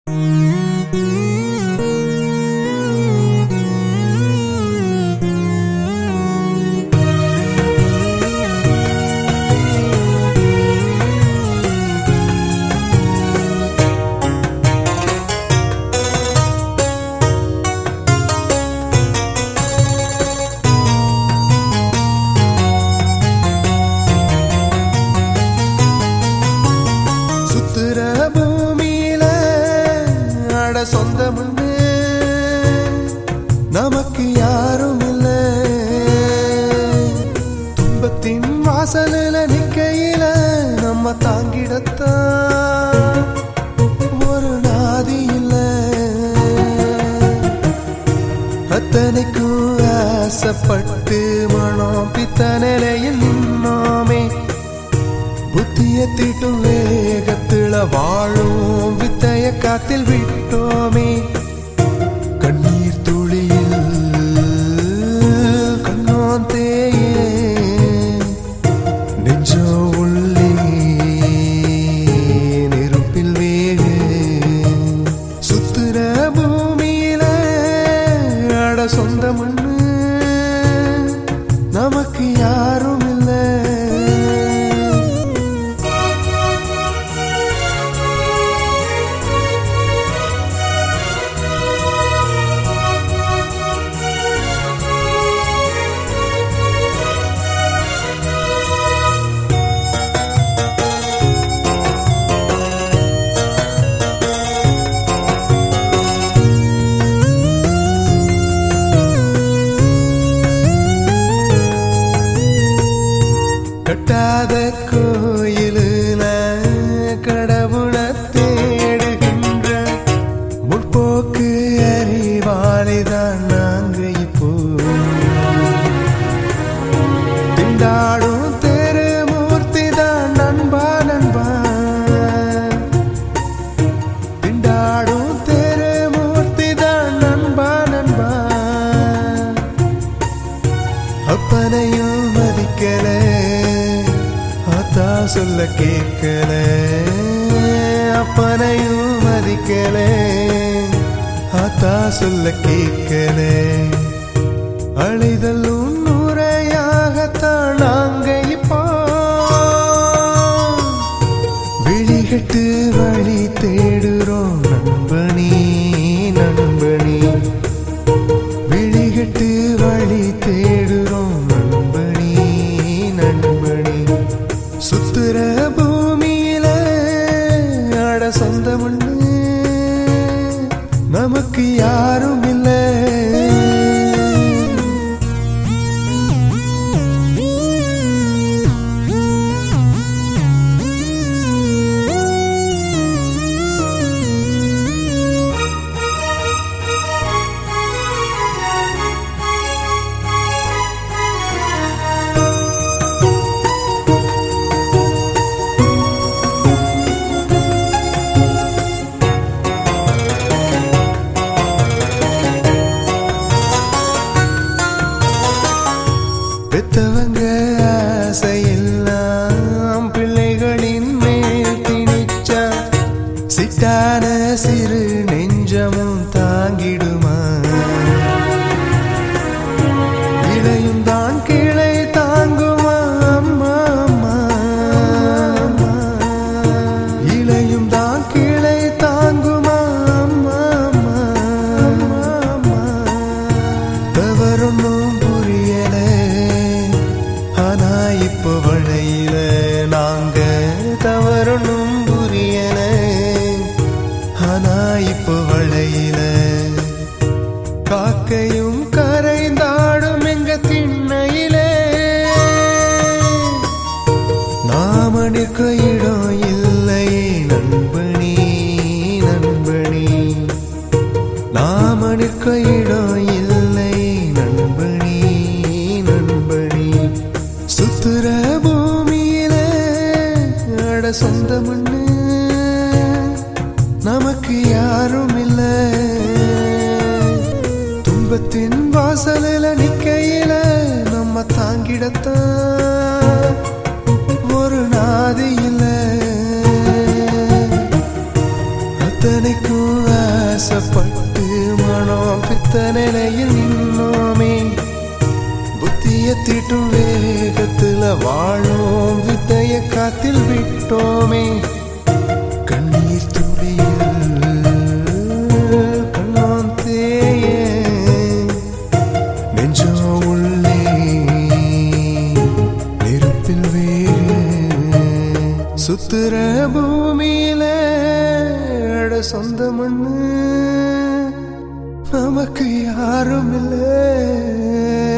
சொந்தமுண்டு நமக்கு யாரும் இல்ல துன்பத்தின் வாசலில் நிக்கையில நம்ம தாங்கிடத்தான் ஒரு நாதி இல்ல அத்தனைக்கும் ஆசைப்பட்டு மனம் பித்த நிலையில் நின்னோமே புத்திய தீட்டும் வேகத்துல வாழும் வித்தைய காத்தில் விட்டோமே கண்ணீர் துளியில் கண்ணோன் தேயே நெஞ்சோ உள்ளே நெருப்பில் வேக சுத்துற பூமியில அட சொந்த மண்ணு நமக்கு யாரும் இல்லை கட்டாத கோயிலுல கடவுள தேடுகின்ற முற்போக்கு அறிவாளிதான் நாங்க இப்போ திண்டாடும் தெருமூர்த்தி தான் நண்பா நண்பா திண்டாடும் தெருமூர்த்தி தான் நண்பா நண்பா அப்பனையும் மதிக்கல ஆத்தா சொல்ல கேட்கல அப்பனையும் மதிக்கல ஆத்தா சொல்ல கேட்கல அழிதலும் நுரையாகத்தான் நாங்க இப்போ விழிகட்டு வழி தேடுறோம் நண்பனி நண்பனி விழிகட்டு வழி தேடுறோம் நண்பனி நண்பனி சுத்துற பூமியில அட சொந்தமுண்டு நமக்கு யாரும் இல்லை பெத்தவங்க ஆசையெல்லாம் பிள்ளைகளின் மேல் திணிச்சா சிட்டான சிறு நெஞ்சமும் தாங்கிடுமா இளையும் தான் கீழே தாங்குமா அம்மா அம்மா அம்மா. இளையும் தான் கீழே தாங்குமா அம்மா அம்மா அம்மா அம்மா தவறொன்னும் புரியல ஆனா இப்போ வழியில நாங்க தவறொன்னும் புரியல ஆனா இப்போ வழியில காக்கையும் கரைந்தாடும் எங்க திண்ணையிலே நாம நிற்க இடம் இல்லையே நண்பனி நண்பனி நாம நிற்க இடம் இல்லை நண்பனி நண்பனி சுத்துற பூமியில அட சொந்த மண்ணு நமக்கு யாரும் இல்லை துன்பத்தின் வாசலில் நிக்கையில நம்ம தாங்கிடத்தான் ஒரு நாதி இல்லை இத்தனைக்கும் ஆசைப்பட்டு மனம் பித்த நிலையில் நின்னோமே புத்திய தீட்டும் வேகத்துல வாழும் வித்தைய காத்தில் விட்டோமே கண்ணீர் துளியில் கண்ணான் தேய நெஞ்சம் உள்ளே நெருப்பில் வேக சுத்துற பூமியில அட சொந்த மண்ணு நமக்கு யாரும் இல்லை